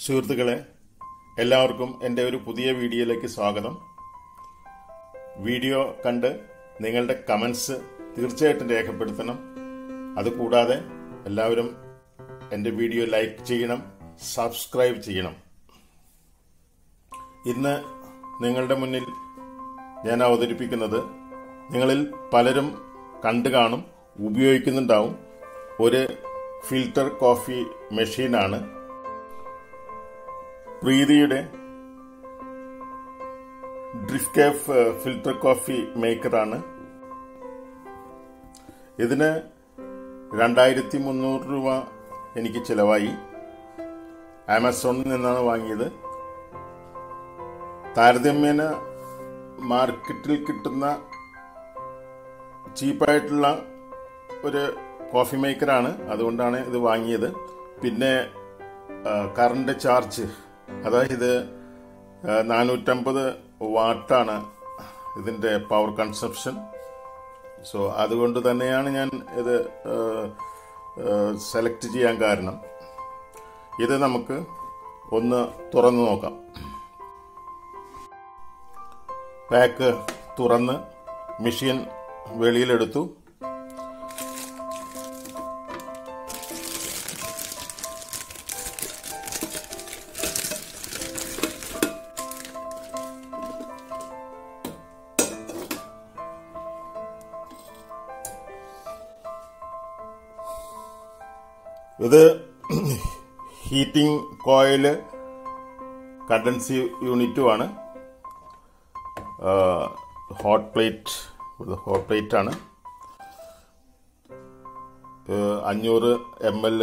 സുഹൃത്തുക്കളെ എല്ലാവർക്കും എൻ്റെ ഒരു പുതിയ വീഡിയോയിലേക്ക് സ്വാഗതം വീഡിയോ കണ്ട് നിങ്ങളുടെ കമൻസ് തീർച്ചയായിട്ടും രേഖപ്പെടുത്തണം അതുകൂടാതെ എല്ലാവരും എൻ്റെ വീഡിയോ ലൈക്ക് ചെയ്യണം സബ്സ്ക്രൈബ് ചെയ്യണം ഇന്ന് നിങ്ങളുടെ മുന്നിൽ ഞാൻ അവതരിപ്പിക്കുന്നത് നിങ്ങളിൽ പലരും കണ്ടു കാണും ഉപയോഗിക്കുന്നുണ്ടാവും ഒരു ഫിൽറ്റർ കോഫി മെഷീനാണ് പ്രീതിയുടെ ഡ്രിഫ് കേഫ് ഫിൽറ്റർ കോഫി മേക്കറാണ് ഇതിന് രണ്ടായിരത്തി മുന്നൂറ് രൂപ എനിക്ക് ചിലവായി ആമസോണിൽ നിന്നാണ് വാങ്ങിയത് താരതമ്യേന മാർക്കറ്റിൽ കിട്ടുന്ന ചീപ്പായിട്ടുള്ള ഒരു കോഫി മേക്കറാണ് അതുകൊണ്ടാണ് ഇത് വാങ്ങിയത് പിന്നെ കറണ്ട് ചാർജ് അതായത് നാനൂറ്റമ്പത് വാട്ടാണ് ഇതിൻ്റെ പവർ കൺസപ്ഷൻ സോ അതുകൊണ്ട് തന്നെയാണ് ഞാൻ ഇത് സെലക്ട് ചെയ്യാൻ കാരണം ഇത് നമുക്ക് ഒന്ന് തുറന്നു നോക്കാം പാക്ക് തുറന്ന് മെഷീൻ വെളിയിലെടുത്തു ഇത് ഹീറ്റിംഗ് കോയില് കണ്ടൻസി യൂണിറ്റുമാണ് ഹോട്ട് പ്ലേറ്റ് ഇത് ഹോട്ട് പ്ലേറ്റ് ആണ് അഞ്ഞൂറ് എം എൽ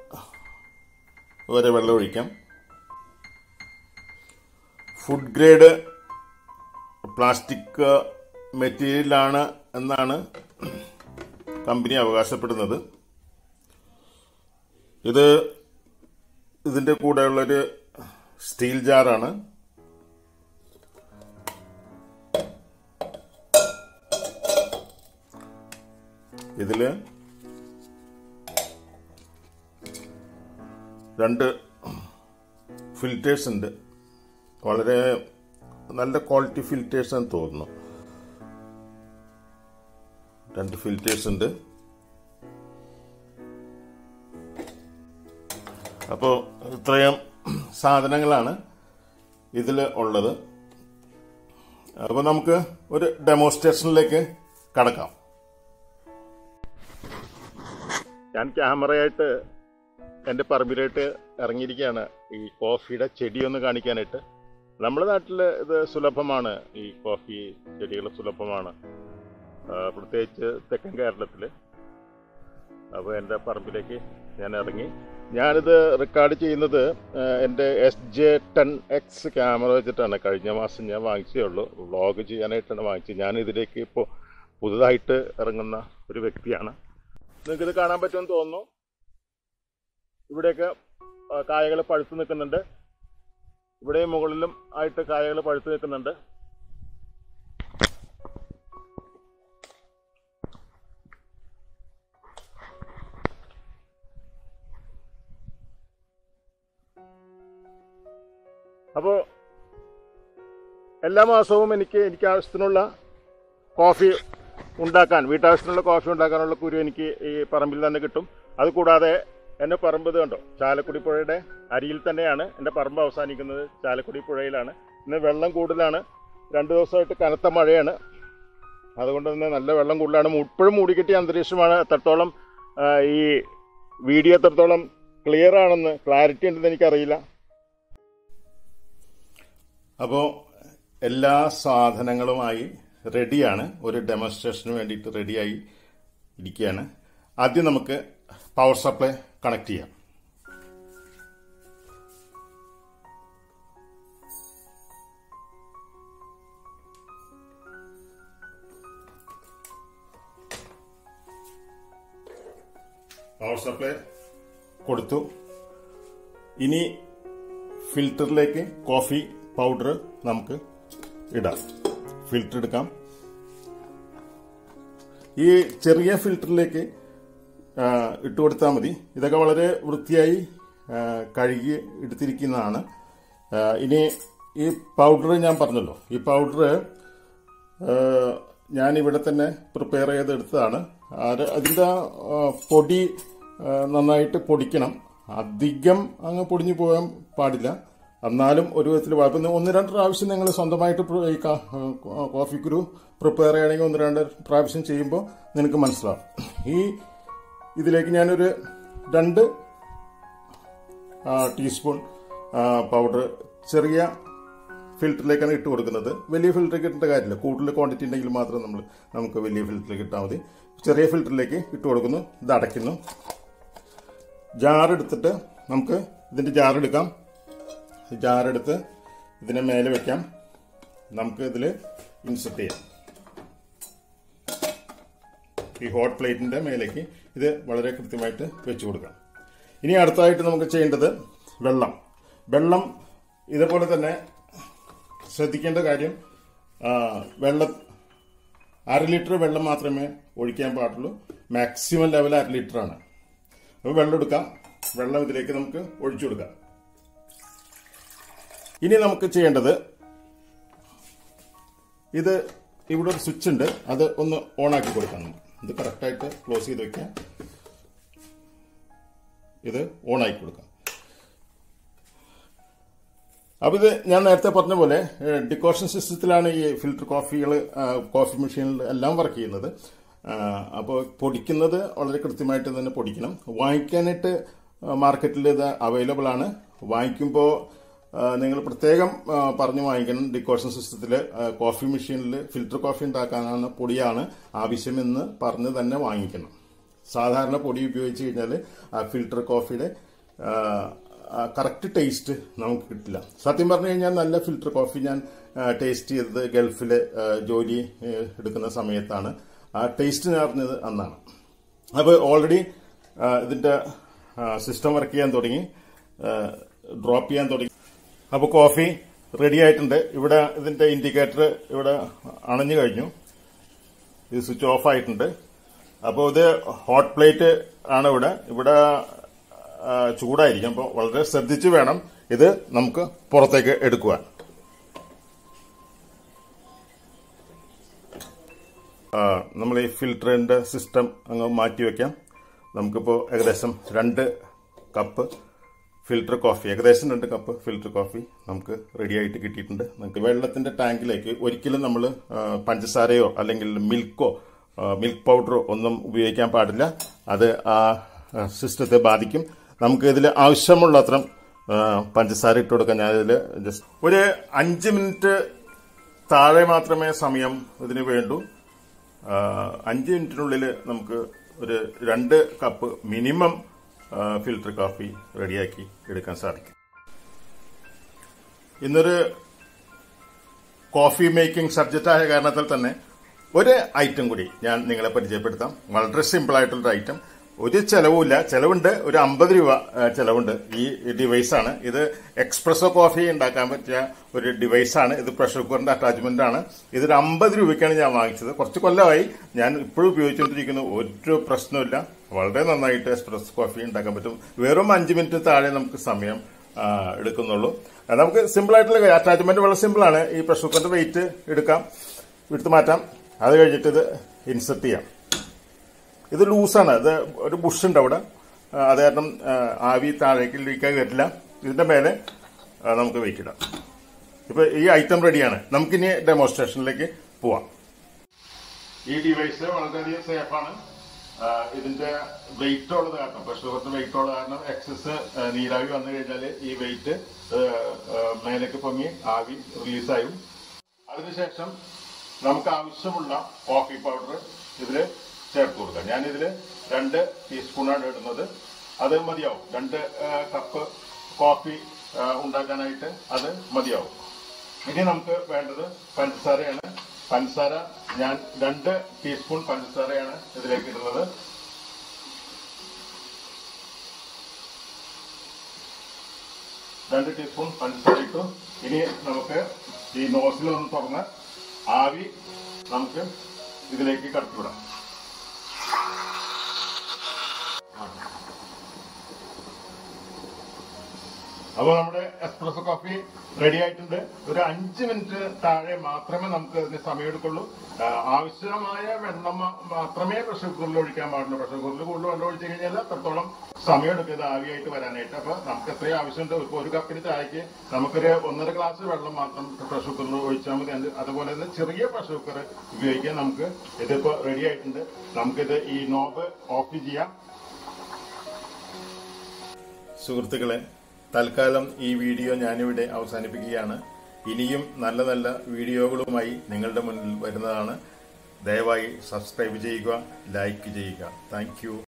വരെ വെള്ളം ഒഴിക്കാം ഫുഡ് ഗ്രേഡ് പ്ലാസ്റ്റിക് മെറ്റീരിയലാണ് എന്നാണ് കമ്പനി അവകാശപ്പെടുന്നത് ഇത് ഇതിന്റെ കൂടെയുള്ളൊരു സ്റ്റീൽ ജാറാണ് ഇതില് രണ്ട് ഫിൽറ്റേഴ്സ് ഉണ്ട് വളരെ നല്ല ക്വാളിറ്റി ഫിൽറ്റേഴ്സ് എന്ന് തോന്നുന്നു രണ്ട് ഫിൽറ്റേഴ്സ് ഉണ്ട് അപ്പോൾ ഇത്രയും സാധനങ്ങളാണ് ഇതിൽ ഉള്ളത് അപ്പോൾ നമുക്ക് ഒരു ഡെമോൺസ്ട്രേഷനിലേക്ക് കടക്കാം ഞാൻ ക്യാമറയായിട്ട് എൻ്റെ പറമ്പിലായിട്ട് ഇറങ്ങിയിരിക്കുകയാണ് ഈ കോഫിയുടെ ചെടിയൊന്ന് കാണിക്കാനായിട്ട് നമ്മുടെ നാട്ടിൽ ഇത് സുലഭമാണ് ഈ കോഫി ചെടികൾ സുലഭമാണ് പ്രത്യേകിച്ച് തെക്കൻ കേരളത്തിൽ അപ്പോൾ എൻ്റെ പറമ്പിലേക്ക് ഞാൻ ഇറങ്ങി ഞാനിത് റെക്കോർഡ് ചെയ്യുന്നത് എൻ്റെ S J ten X camera വെച്ചിട്ടാണ് കഴിഞ്ഞ മാസം ഞാൻ വാങ്ങിച്ചേ ഉള്ളൂ വ്ളോഗ് ചെയ്യാനായിട്ടാണ് വാങ്ങിച്ചത് ഞാൻ ഇതിലേക്ക് ഇപ്പോൾ പുതുതായിട്ട് ഇറങ്ങുന്ന ഒരു വ്യക്തിയാണ് നിങ്ങൾക്കിത് കാണാൻ പറ്റുമെന്ന് തോന്നുന്നു ഇവിടെയൊക്കെ കായകൾ പഴുത്ത് നിൽക്കുന്നുണ്ട് ഇവിടെയും മുകളിലും ആയിട്ട് കായകൾ പഴുത്ത് നിൽക്കുന്നുണ്ട് അപ്പോൾ എല്ലാ മാസവും എനിക്ക് എനിക്ക് ആവശ്യത്തിനുള്ള കോഫി ഉണ്ടാക്കാൻ വീട്ടാവശ്യത്തിനുള്ള കോഫി ഉണ്ടാക്കാനുള്ള കുരു എനിക്ക് ഈ പറമ്പിൽ തന്നെ കിട്ടും അതുകൂടാതെ എൻ്റെ പറമ്പ് ഇത് കണ്ടോ ചാലക്കുടി പുഴയുടെ അരിയിൽ തന്നെയാണ് എൻ്റെ പറമ്പ് അവസാനിക്കുന്നത് ചാലക്കുടി പുഴയിലാണ് ഇന്ന് വെള്ളം കൂടുതലാണ് രണ്ട് ദിവസമായിട്ട് കനത്ത മഴയാണ് അതുകൊണ്ട് തന്നെ നല്ല വെള്ളം കൂടുതലാണ് ഇപ്പോഴും മൂടിക്കെട്ടിയ അന്തരീക്ഷമാണ് എത്രത്തോളം ഈ വീഡിയോ എത്രത്തോളം ക്ലിയർ ആണെന്ന് ക്ലാരിറ്റി ഉണ്ടെന്ന് എനിക്കറിയില്ല അപ്പോൾ എല്ലാ സാധനങ്ങളുമായി റെഡിയാണ് ഒരു ഡെമോൺസ്ട്രേഷന് വേണ്ടിയിട്ട് റെഡിയായി ഇരിക്കുകയാണ് ആദ്യം നമുക്ക് പവർ സപ്ലൈ കണക്ട് ചെയ്യാം പവർ സപ്ലൈ കൊടുത്തു ഇനി ഫിൽറ്ററിലേക്ക് കോഫി പൗഡർ നമുക്ക് ഇടാം ഫിൽറ്റർ എടുക്കാം ഈ ചെറിയ ഫിൽറ്ററിലേക്ക് ഇട്ട് കൊടുത്താൽ മതി ഇതൊക്കെ വളരെ വൃത്തിയായി ആ, കഴുകി എടുത്തിരിക്കുന്നതാണ് ആ, ഇനി ഈ പൗഡർ ഞാൻ പറഞ്ഞല്ലോ ഈ പൗഡർ ഞാൻ ഇവിടെ തന്നെ പ്രിപ്പയർ ചെയ്തെടുത്തതാണ് അത് അതിൻ്റെ ആ, പൊടി ആ, നന്നായിട്ട് പൊടിക്കണം അധികം അങ്ങ് പൊടിഞ്ഞു പോകാൻ പാടില്ല എന്നാലും ഒരു വിധത്തിൽ കുഴപ്പം ഒന്ന് രണ്ട് പ്രാവശ്യം നിങ്ങൾ സ്വന്തമായിട്ട് പ്ര- ഈ കാ- ആ, കോഫി കുരു പ്രിപ്പയർ ചെയ്യണമെങ്കിൽ ഒന്ന് രണ്ട് പ്രാവശ്യം ചെയ്യുമ്പോൾ നിനക്ക് മനസ്സിലാവും ഈ ഇതിലേക്ക് ഞാനൊരു രണ്ട് ആ, ടീസ്പൂൺ ആ, പൗഡർ ചെറിയ ഫിൽറ്ററിലേക്കാണ് ഇട്ട് കൊടുക്കുന്നത് വലിയ ഫിൽറ്ററിലേക്ക് ഇട്ടേണ്ട കാര്യമില്ല കൂടുതൽ ക്വാണ്ടിറ്റി ഉണ്ടെങ്കിൽ മാത്രം നമ്മൾ നമുക്ക് വലിയ ഫിൽറ്ററിലേക്ക് ഇട്ടാൽ മതി ചെറിയ ഫിൽറ്ററിലേക്ക് ഇട്ട് കൊടുക്കുന്നു ഇത് അടയ്ക്കുന്നു ജാർ എടുത്തിട്ട് നമുക്ക് ഇതിൻ്റെ ജാർ എടുക്കാം ജാർ എടുത്ത് ഇതിനെ മേലെ വെക്കാം നമുക്ക് ഇതിൽ ഇൻസെർട്ട് ചെയ്യാം ഈ ഹോട്ട് പ്ലേറ്റിൻ്റെ മേലേക്ക് ഇത് വളരെ കൃത്യമായിട്ട് വെച്ച് കൊടുക്കാം ഇനി അടുത്തതായിട്ട് നമുക്ക് ചെയ്യേണ്ടത് വെള്ളം വെള്ളം ഇതേപോലെ തന്നെ ശ്രദ്ധിക്കേണ്ട കാര്യം ആ, വെള്ളം അര ലിറ്റർ വെള്ളം മാത്രമേ ഒഴിക്കാൻ പാടുള്ളൂ മാക്സിമം ലെവൽ അര ലിറ്ററാണ് അപ്പോൾ വെള്ളം എടുക്കാം വെള്ളം ഇതിലേക്ക് നമുക്ക് ഒഴിച്ചു കൊടുക്കാം ഇനി നമുക്ക് ചെയ്യേണ്ടത് ഇത് ഇവിടെ ഒരു സ്വിച്ച് ഉണ്ട് അത് ഒന്ന് ഓണാക്കി കൊടുക്കാം നമുക്ക്. ഇത് കറക്റ്റായിട്ട് ക്ലോസ് ചെയ്ത് വെക്കാം ഇത് ഓണാക്കി കൊടുക്കാം അപ്പോൾ ഇത് ഞാൻ നേരത്തെ പറഞ്ഞ പോലെ ഡിക്കോഷൻ സിസ്റ്റത്തിലാണ് ഈ ഫിൽറ്റർ കോഫികൾ കോഫി മെഷീനിൽ എല്ലാം വർക്ക് ചെയ്യുന്നത് അപ്പോൾ പൊടിക്കുന്നത് വളരെ കൃത്യമായിട്ട് തന്നെ പൊടിക്കണം വാങ്ങിക്കാനായിട്ട് മാർക്കറ്റിൽ ഇത് അവൈലബിൾ ആണ് വാങ്ങിക്കുമ്പോൾ നിങ്ങൾ പ്രത്യേകം ആ, പറഞ്ഞു വാങ്ങിക്കണം ഡിക്കോഷൻ സിസ്റ്റത്തിൽ കോഫി മെഷീനിൽ ഫിൽറ്റർ കോഫി ഉണ്ടാക്കാനാണ് പൊടിയാണ് ആവശ്യമെന്ന് പറഞ്ഞ് തന്നെ വാങ്ങിക്കണം സാധാരണ പൊടി ഉപയോഗിച്ച് കഴിഞ്ഞാൽ ആ ഫിൽറ്റർ കോഫിയുടെ കറക്റ്റ് ടേസ്റ്റ് നമുക്ക് കിട്ടില്ല സത്യം പറഞ്ഞു കഴിഞ്ഞാൽ നല്ല ഫിൽറ്റർ കോഫി ഞാൻ ടേസ്റ്റ് ചെയ്തത് ഗൾഫിൽ ജോലി ആ, എടുക്കുന്ന സമയത്താണ് ആ ടേസ്റ്റ് ഞാൻ അറിഞ്ഞത് അന്നാണ് അപ്പോൾ ഓൾറെഡി ഇതിൻ്റെ സിസ്റ്റം വർക്ക് ചെയ്യാൻ തുടങ്ങി ഡ്രോപ്പ് ചെയ്യാൻ തുടങ്ങി അപ്പോൾ കോഫി റെഡി ആയിട്ടുണ്ട് ഇവിടെ ഇതിൻ്റെ ഇൻഡിക്കേറ്റർ ഇവിടെ അണഞ്ഞു കഴിഞ്ഞു ഇത് സ്വിച്ച് ഓഫ് ആയിട്ടുണ്ട് അപ്പോൾ ഇത് ഹോട്ട് പ്ലേറ്റ് ആണ് ഇവിടെ ഇവിടെ ആ, ചൂടായിരിക്കും അപ്പോൾ വളരെ ശ്രദ്ധിച്ച് വേണം ഇത് നമുക്ക് പുറത്തേക്ക് എടുക്കുവാൻ ആ, നമ്മൾ ഈ ഫിൽറ്ററിന്റെ സിസ്റ്റം അങ്ങ് മാറ്റി വെക്കാം നമുക്കിപ്പോൾ ഏകദേശം രണ്ട് കപ്പ് ഫിൽറ്റർ കോഫി ഏകദേശം രണ്ട് കപ്പ് ഫിൽറ്റർ കോഫി നമുക്ക് റെഡി ആയിട്ട് കിട്ടിയിട്ടുണ്ട് നമുക്ക് വെള്ളത്തിന്റെ ടാങ്കിലേക്ക് ഒരിക്കലും നമ്മൾ പഞ്ചസാരയോ അല്ലെങ്കിൽ മിൽക്കോ മിൽക്ക് പൗഡറോ ഒന്നും ഉപയോഗിക്കാൻ പാടില്ല അത് ആ സിസ്റ്റത്തെ ബാധിക്കും നമുക്ക് ഇതിൽ ആവശ്യമുള്ളത്ര ആ, പഞ്ചസാര ഇട്ട് കൊടുക്കാം ഞാനിതിൽ ജസ്റ്റ് ഒരു അഞ്ച് മിനിറ്റ് താഴെ മാത്രമേ സമയം ഇതിന് വേണ്ടൂ ആ, അഞ്ച് മിനിറ്റിനുള്ളിൽ നമുക്ക് ഒരു രണ്ട് കപ്പ് മിനിമം ആ, ഫിൽറ്റർ കോഫി റെഡിയാക്കി എടുക്കാൻ സാധിക്കും ഇന്നൊരു കോഫി മേക്കിംഗ് സബ്ജക്റ്റ് ആയ കാരണത്താൽ തന്നെ ഒരു ഐറ്റം കൂടി ഞാൻ നിങ്ങളെ പരിചയപ്പെടുത്താം വളരെ സിമ്പിൾ ആയിട്ടുള്ളൊരു ഐറ്റം ഒരു ചെലവുമില്ല ചെലവുണ്ട് ഒരു അമ്പത് രൂപ ആ, ചെലവുണ്ട് ഈ ഡിവൈസാണ് ഇത് എക്സ്പ്രസോ കോഫി ഉണ്ടാക്കാൻ പറ്റിയ ഒരു ഡിവൈസാണ് ഇത് പ്രഷർ കുക്കറിന്റെ അറ്റാച്ച്മെന്റ് ആണ് ഇതൊരു അമ്പത് രൂപയ്ക്കാണ് ഞാൻ വാങ്ങിച്ചത് കുറച്ച് കൊല്ലമായി ഞാൻ ഇപ്പോഴും ഉപയോഗിച്ചുകൊണ്ടിരിക്കുന്നു ഒരു പ്രശ്നമില്ല വളരെ നന്നായിട്ട് എക്സ്പ്രസ് കോഫി ഉണ്ടാക്കാൻ പറ്റും വെറും അഞ്ച് മിനിറ്റ് താഴെ നമുക്ക് സമയം ആ, എടുക്കുന്നുള്ളൂ ആ, നമുക്ക് സിമ്പിൾ ആയിട്ടുള്ള അറ്റാച്ച്മെന്റ് വളരെ സിമ്പിൾ ആണ് ഈ പ്രഷർ കുക്കറിന്റെ വെയിറ്റ് എടുക്കാം എടുത്തു മാറ്റാം അത് കഴിഞ്ഞിട്ട് ഇത് ഇൻസെർട്ട് ചെയ്യാം ഇത് ലൂസാണ് ഇത് ഒരു ബുഷ് ഉണ്ട് അവിടെ ആ, അത് കാരണം ആ, ആവി താഴേക്ക് ലീക്കാൻ കയറ്റില്ല ഇതിന്റെ മേലെ ആ, നമുക്ക് വെയിറ്റ് ഇടാം ഇപ്പൊ ഈ ഐറ്റം റെഡിയാണ് നമുക്കിനി ഡെമോൺസ്ട്രേഷനിലേക്ക് പോവാം ഈ ഡിവൈസ് വളരെയധികം സേഫാണ് ഇതിന്റെ വെയിറ്റ് ഉള്ളത് കാരണം പ്രഷർ കുക്കറിന്റെ വെയിറ്റ് ഉള്ളത് കാരണം എക്സസ് നീരാവി വന്നു കഴിഞ്ഞാൽ ഈ വെയിറ്റ് മേലേക്ക് പൊങ്ങി ആവി റിലീസായും അതിനുശേഷം നമുക്ക് ആവശ്യമുള്ള കോഫി പൗഡർ ഇതിൽ ചേർത്ത് കൊടുക്കാം ഞാനിതിൽ രണ്ട് ടീസ്പൂണാണ് ഇടുന്നത് അത് മതിയാവും രണ്ട് ആ, കപ്പ് കോഫി ആ, ഉണ്ടാക്കാനായിട്ട് അത് മതിയാവും ഇനി നമുക്ക് വേണ്ടത് പഞ്ചസാരയാണ് പഞ്ചസാര ഞാൻ രണ്ട് ടീസ്പൂൺ പഞ്ചസാരയാണ് ഇതിലേക്ക് ഇടുന്നത് രണ്ട് ടീസ്പൂൺ പഞ്ചസാര ഇട്ടു ഇനി നമുക്ക് ഈ നോസിൽ ഒന്ന് തുറന്ന് ആവി നമുക്ക് ഇതിലേക്ക് കടത്തിവിടാം അപ്പോൾ നമ്മുടെ എസ്പ്രസോ കോഫി റെഡി ആയിട്ടുണ്ട് ഒരു അഞ്ച് മിനിറ്റ് താഴെ മാത്രമേ നമുക്ക് ഇതിന് സമയമെടുക്കുള്ളൂ ആ, ആവശ്യമായ വെള്ളം മ- മാത്രമേ പ്രഷർ കുക്കറിൽ ഒഴിക്കാൻ പാടുള്ളൂ പ്രഷർ കുക്കറിൽ കൂടുതൽ വെള്ളം ഒഴിച്ചു കഴിഞ്ഞാൽ അത്രത്തോളം സമയമെടുക്കും ഇത് ആവിയായിട്ട് വരാനായിട്ട് അപ്പൊ നമുക്ക് എത്രയും ആവശ്യമുണ്ട് ഇപ്പൊ ഒരു കപ്പിന് ചായക്ക് നമുക്കൊരു ഒന്നര ഗ്ലാസ് വെള്ളം മാത്രം പ്രഷർ കുക്കറിൽ ഒഴിച്ചാൽ മതി അത് അതുപോലെ തന്നെ ചെറിയ പ്രഷർ കുക്കർ ഉപയോഗിക്കാൻ നമുക്ക് ഇതിപ്പോ റെഡി ആയിട്ടുണ്ട് നമുക്കിത് ഈ നോബ് ഓഫ് ചെയ്യാം സുഹൃത്തുക്കളെ തൽക്കാലം ഈ വീഡിയോ ഞാനിവിടെ അവസാനിപ്പിക്കുകയാണ് ഇനിയും നല്ല നല്ല വീഡിയോകളുമായി നിങ്ങളുടെ മുന്നിൽ വരുന്നതാണ് ദയവായി സബ്സ്ക്രൈബ് ചെയ്യുക ലൈക്ക് ചെയ്യുക താങ്ക്